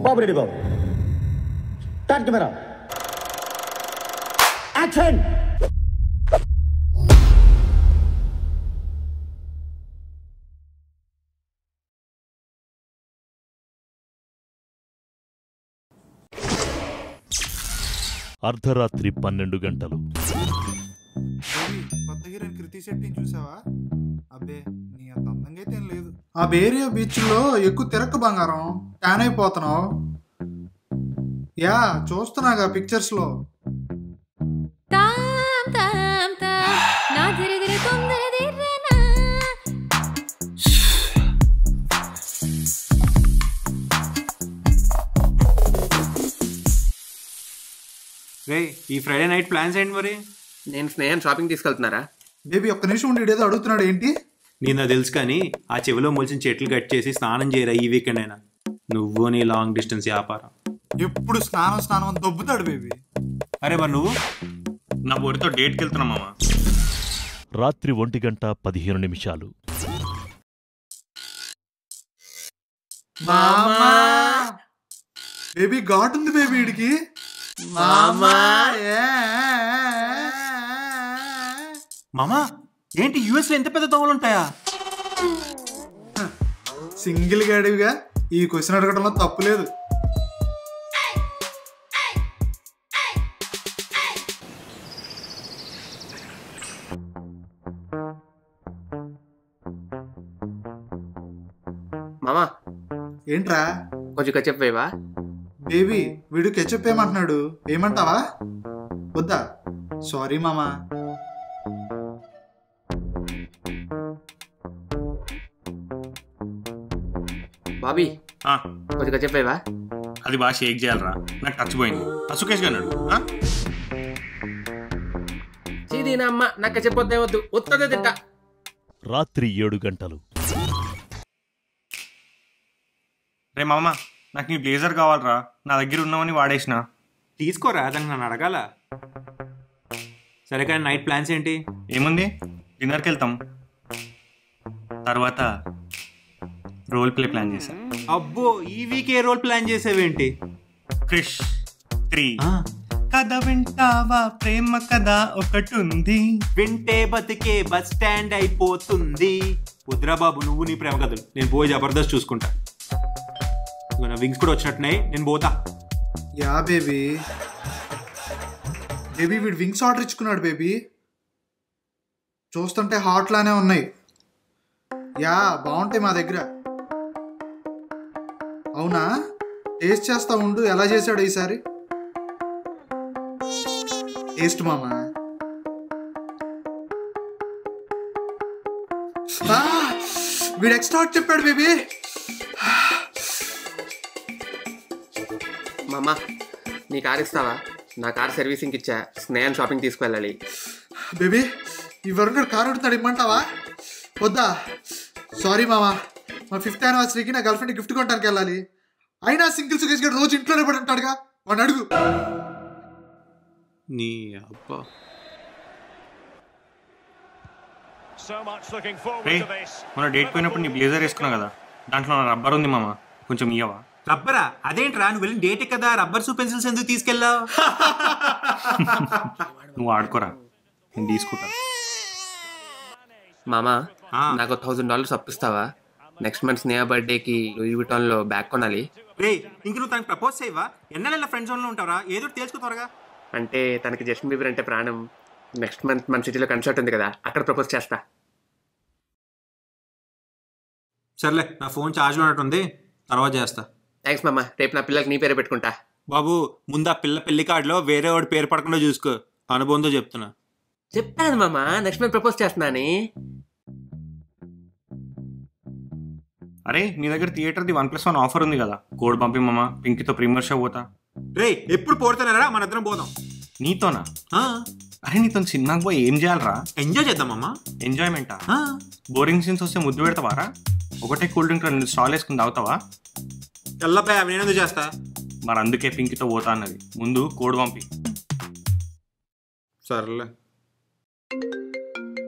బాబు Reddy Babu start camera action అర్ధరాత్రి పన్నెండు గంటలు కొత్త హీరోయిన్ కృతి శెట్టిని చూసావా అబ్బే నీ అంత అందంగా అయితే ఏం లేదు ఆ బేరియా బీచ్ లో ఎక్కువ తిరక్క బంగారం ట్యాన్ అయిపోతున్నావు యా చూస్తున్నాగా పిక్చర్స్ లో తాం తాం తాం నా దిరి దిరి తొందర దిర్రనా రే ఈ ఫ్రైడే నైట్ ప్లాన్స్ ఏంటి మరి నేను స్నేహం షాపింగ్ తీసుకెళ్తున్నారా బేబీ ఒక్క నిమిషం ఉండి ఏదో అడుగుతున్నాడు ఏంటి నేను నాకు తెలుసు కానీ ఆ చెవిలో మొలిచిన చెట్లు కట్ చేసి స్నానం చేయరా ఈ వీకెండ్ అయినా నువ్వు నీ లాంగ్ డిస్టెన్స్ వ్యాపారం ఎప్పుడు స్నానం స్నానం అని దొబ్బుతాడు బేబీ అరే మరి నువ్వు నా ఊరితో డేట్కి వెళ్తున్నా మామ రాత్రి ఒంటి గంట పదిహేను నిమిషాలు బేబీ ఘాట్ ఉంది బేబీ వీడికి ఏ. మామ ఏంటి యూఎస్ లో ఎంత పెద్ద దోమలు ఉంటాయా సింగిల్ గాడివిగా ఈ క్వశ్చన్ అడగడంలో తప్పు లేదు మామా ఏంట్రా కొంచెం చెప్పేవా బేబీ వీడు కెచప్ ఏమంటున్నాడు ఏమంటావా వద్దా సారీ మామా బాబీ ఆ, కొంచెం చెప్పేవా అది బాగా షేక్ చేయాలరా నాకు టచ్ పోయింది ఆ సుకేష్ గారు ఆ? చీదీనా అమ్మ నాకు చెప్పొద్దే వద్దు ఉత్తదే తింట రాత్రి ఏడు గంటలు రే మామ నాకు నీ బ్లేజర్ కావాలరా నా దగ్గర ఉన్నామని వాడేసిన తీసుకోరా దానికి నన్ను అడగాల సరే కానీ నైట్ ప్లాన్స్ ఏంటి ఏముంది డిన్నర్కి వెళ్తాం తర్వాత రోల్ ప్లే ప్లాన్ చేశా అబ్బో ఈ వీక్ ఏ రోల్ ప్లాన్ చేసేవేంటి క్రిష్ త్రీ కథ వింటావా ప్రేమ కథ ఒకటి ఉంది వింటే బతికే బస్ స్టాండ్ అయిపోతుంది వద్దురా బాబు నువ్వు నీ ప్రేమ కథలు నేను పోయి జబర్దస్త్ చూసుకుంటా ఇదిగో నా వింగ్స్ కూడా వచ్చినట్టున్నాయి నేను పోతా యా బేబీ బేబీ వీడు వింగ్స్ ఆర్డర్ ఇచ్చుకున్నాడు బేబీ చూస్తుంటే హాట్ లానే ఉన్నాయి యా బాగుంటాయి మా దగ్గర అవునా టేస్ట్ చేస్తా ఉండు ఎలా చేశాడు ఈసారి టేస్ట్ మామా ఆ, వీడు ఎక్స్ట్రా చెప్పాడు బేబీ మామా నీ కార్ ఇస్తావా నా కార్ సర్వీసింగ్ ఇచ్చా స్నేహం షాపింగ్ తీసుకువెళ్ళాలి బేబీ ఈ వరుణుడు కారు అడుగుతాడు ఇమ్మంటావా వద్దా సారీ మామా మా ఫిఫ్త్ యానివర్సరీకి నా గర్ల్ ఫ్రెండ్ గిఫ్ట్ కొనడానికి వెళ్ళాలి అయినా సింగిల్ సుకేష్ గారు రోజు ఇంట్లోనే పడి ఉంటాడుగా వాడిని అడుగు నీ అబ్బా రే మన డేట్ పోయినప్పుడు నీ బ్లేజర్ వేసుకున్నావు కదా దాంట్లో నా రబ్బర్ ఉంది మామ కొంచెం ఇయ్యవా రబ్బరా అదేంట్రా నువ్వు వెళ్ళిన డేట్ కదా రబ్బర్స్ పెన్సిల్స్ ఎందుకు తీసుకెళ్ళావు నువ్వు ఆడుకోరా నేను తీసుకుంటా మామా ఆ. నాకు థౌసండ్ డాలర్స్ అప్పిస్తావా నెక్స్ట్ మంత్ స్నేహ బర్త్డేకి లూయి విటాన్ లో బ్యాగ్ కొనాలి రే ఇంక నువ్వు తనకి ప్రపోజ్ చేయవా ఎన్నెల్ల ఫ్రెండ్ జోన్లో ఉంటావరా ఏదో ఒకటి తెలుసుకో త్వరగా అంటే తనకి జస్టిన్ బీబర్ అంటే ప్రాణం నెక్స్ట్ మంత్ మన సిటీలో కన్సర్ట్ ఉంది కదా అక్కడ ప్రపోజ్ చేస్తా సర్లే నా ఫోన్ ఛార్జ్లో ఉన్నట్టుంది తర్వాత చేస్తా థ్యాంక్స్ మామ రేపు నా పిల్లలకి నీ పేరే పెట్టుకుంటా బాబు ముందు ఆ పిల్ల పెళ్లి కార్డులో వేరే వాడి పేరు పడకుండా చూసుకో అనుభవంతో చెప్తున్నా చెప్పాను మామ నెక్స్ట్ మంత్ ప్రపోజ్ చేస్తున్నాని అరే నీ దగ్గర థియేటర్ది వన్ ప్లస్ వన్ ఆఫర్ ఉంది కదా కోడ్ పంపి మామ పింకితో ప్రీమియర్ షో పోతా రే ఎప్పుడు పోతున్నారా మన ఇద్దరం పోదాం నీతోనా అరే నీతో సినిమాకి పోయి ఏం చేయాలరా ఎంజాయ్ చేద్దామమ్మా ఎంజాయ్మెంటా బోరింగ్ సీన్స్ వస్తే ముద్దు పెడతావారా ఒకటే కూల్ డ్రింక్ రెండు స్టాల్ వేసుకుని తాగుతావా తెల్లపై నేను ఎందుకు చేస్తా మరి అందుకే పింకితో పోతా అన్నది ముందు కోడ్ పంపి సర్లే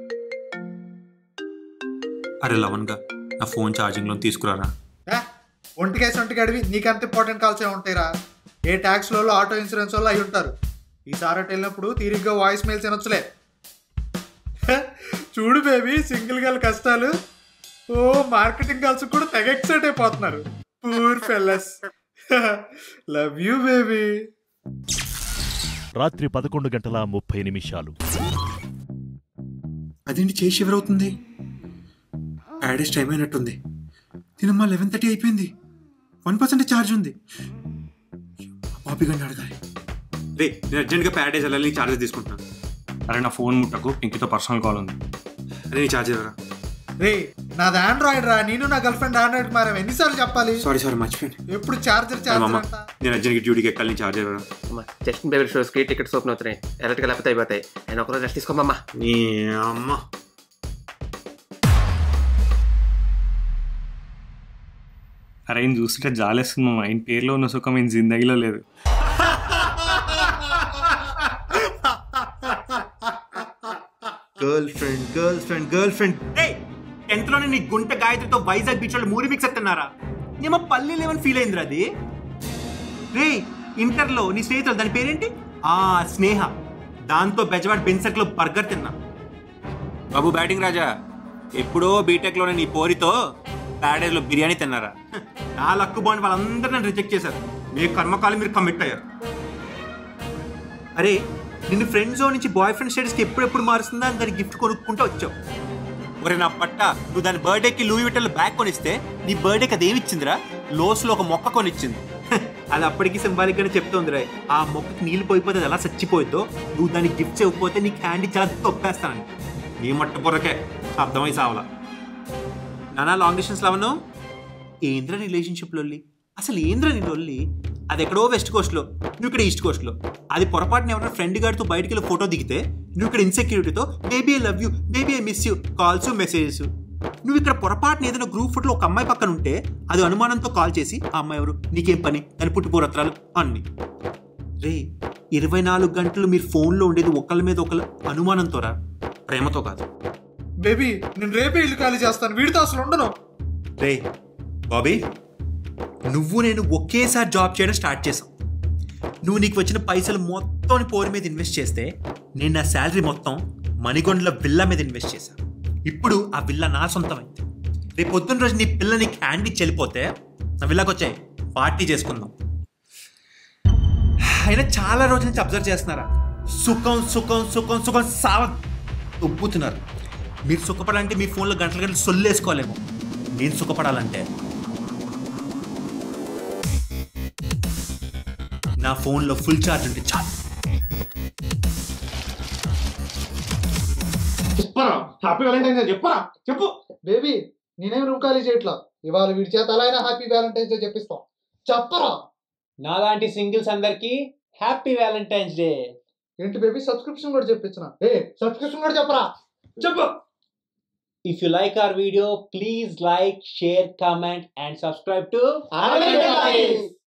అరే లవన్గా నా ఫోన్ ఛార్జింగ్లో తీసుకురారా ఒంటికేసి ఒంటికి అడివి నీకంత ఇంపార్టెంట్ కాల్స్ ఏ ఉంటాయిరా ఏ ట్యాక్స్ వాళ్ళు ఆటో ఇన్సూరెన్స్ వాళ్ళు అయి ఉంటారు ఈసారి అటు వెళ్ళినప్పుడు తీరిగ్గా వాయిస్ మెయిల్స్ వినొచ్చులే చూడు బేబీ సింగిల్ గల్ కష్టాలు ఓ మార్కెటింగ్ కాల్స్ కూడా తెగ ఎక్సైట్ అయిపోతున్నారు poor fellows love you baby రాత్రి పదకొండు గంటల ముప్పై నిమిషాలు అదేంటి చేసి ఎవరవుతుంది యాడేజ్ టైం అయినట్టుంది తినమ్మా లెవెన్ థర్టీ అయిపోయింది వన్ పర్సెంట్ ఛార్జ్ ఉంది బాబీ గండి అడగాలి రే నేను అర్జెంట్గా ప్యాడేజ్ వెళ్ళాలి ఛార్జెస్ తీసుకుంటున్నాను అరే నా ఫోన్ ముట్టకు పింకీతో పర్సనల్ కాల్ ఉంది అదే నీ ఛార్జ్ ఎవరా రే నాది ఆండ్రాయిడ్ రా నేను నా గర్ల్ ఫ్రెండ్ ఆండ్రాయిడ్ మారాం ఎన్నిసార్లు చెప్పాలి సారీ సారీ మర్చిపోయాను ఎప్పుడు చార్జర్ చార్జర్ మామ అంట నేను అర్జెంట్గా డ్యూటీకి ఎక్కాలి నీ ఛార్జ్ ఎవరా అమ్మా జస్టిన్ బేబీ షోస్కి టికెట్స్ ఓపెన్ అవుతున్నాయి ఎలక్ట్గా లేకపోతే అయిపోతాయి నేను ఒకరోజు రెస్ట్ తీసుకోమమ్మా నీ అమ్మ అరే ఆయన చూస్తుంటే జాలేస్తుంది మామ ఆయన పేరులో ఉన్న సుఖం ఆయన జిందగీలో లేదు girlfriend girlfriend girlfriend tenth లోనే నీ గుంట గాయత్రితో వైజాగ్ బీచ్ లో మూడు మిక్స్ ఎత్తున్నారా ఏమో పల్లె లేవని ఫీల్ అయిందిరా అది రే ఇంటర్లో నీ స్నేహితులు దాని పేరేంటి ఆ స్నేహ దాంతో బెజవాడ్ బెన్సర్క్ లో బర్గర్ తిన్నా బాబు బ్యాటింగ్ రాజా ఎప్పుడో బీటెక్లోనే నీ పోరితో ప్యాడేజ్లో బిర్యానీ తిన్నారా నా లక్కు బాండ్ వాళ్ళందరూ నన్ను రిజెక్ట్ చేశారు మీ కర్మకాలం మీరు కమిట్ అయ్యారు అరే నిన్ను ఫ్రెండ్ జోన్ నుంచి బాయ్ ఫ్రెండ్ స్టేటస్కి ఎప్పుడెప్పుడు మారుస్తుందా అని దాని గిఫ్ట్ కొనుక్కుంటూ వచ్చావు ఒరే నా పట్ట నువ్వు దాని బర్త్డేకి లూయి విట్టలు బ్యాగ్ కొనిస్తే నీ బర్త్డేకి అది ఏమిచ్చిందిరా లోస్లో ఒక మొక్క కొనిచ్చింది అది అప్పటికి సింబాలిక్ గానే చెప్తోందిరా ఆ మొక్కకి నీళ్లు పోయిపోతే అది ఎలా చచ్చిపోయిద్దో నువ్వు దానికి గిఫ్ట్స్ ఇవ్వకపోతే నీ క్యాండీ చాలా తొప్పేస్తానని నీ మట్ట పొరకే అర్థమై సావలా నానా లాంగ్ డిస్టెన్స్ లవను ఏంద్ర రిలేషన్షిప్ లొల్లి అసలు ఏంద్ర నీ లొల్లి అది ఎక్కడో వెస్ట్ కోస్ట్లో నువ్వు ఇక్కడ ఈస్ట్ కోస్ట్లో అది పొరపాటున ఎవరైనా ఫ్రెండ్ గారితో బయటికి వెళ్ళి ఫోటో దిగితే నువ్వు ఇక్కడ ఇన్సెక్యూరిటీతో baby I love you baby I miss you calls messages నువ్వు ఇక్కడ పొరపాటున ఏదైనా గ్రూప్ ఫోటోలో ఒక అమ్మాయి పక్కన ఉంటే అది అనుమానంతో కాల్ చేసి ఆ అమ్మాయి ఎవరు నీకేం పని దాని పుట్టిపోరత్రాలు అన్ని రే ఇరవై నాలుగు గంటలు మీరు ఫోన్లో ఉండేది ఒకళ్ళ మీద ఒకళ్ళ అనుమానంతో రా ప్రేమతో కాదు బేబీ నేను రేపే ఇల్లు ఖాళీ చేస్తాను వీడితో అసలు ఉండను రే బాబీ నువ్వు నేను ఒకేసారి జాబ్ చేయడం స్టార్ట్ చేసాం నువ్వు నీకు వచ్చిన పైసలు మొత్తం నీ పోరి మీద ఇన్వెస్ట్ చేస్తే నేను నా శాలరీ మొత్తం మణిగొండల విల్లా మీద ఇన్వెస్ట్ చేశాను ఇప్పుడు ఆ విల్లా నా సొంతమైంది రేపు పొద్దున్న రోజు నీ పిల్ల నీకు హ్యాండ్ ఇచ్చి వెళ్ళిపోతే నా విల్లాకి వచ్చాయి పార్టీ చేసుకుందాం అయినా చాలా రోజుల నుంచి అబ్జర్వ్ చేస్తున్నారా సుఖం సుఖం సుఖం సుఖం సావ ఉబ్బుతున్నారు మీరు సుఖపడాలంటే మీ ఫోన్లో గంటల గంటలు సొల్లేసుకోలేము నేను సుఖపడాలంటే నా ఫోన్లో ఫుల్ ఛార్జ్ ఉంటే చాలు చెప్పరా హ్యాపీ వ్యాలంటైన్స్ డే చెప్పరా చెప్పు బేబీ నేనేం రూమ్ ఖాళీ చేయట్లా ఇవాళ వీడి చేత అలా అయినా హ్యాపీ వ్యాలంటైన్స్ డే చెప్పిస్తాం చెప్పరా నాలాంటి సింగిల్స్ అందరికి హ్యాపీ వ్యాలంటైన్స్ డే ఏంటి బేబీ సబ్స్క్రిప్షన్ కూడా చెప్పించిన ఏ సబ్స్క్రిప్షన్ కూడా చెప్పరా చెప్పు if you like our video please like share comment and subscribe to Avalanche Lives.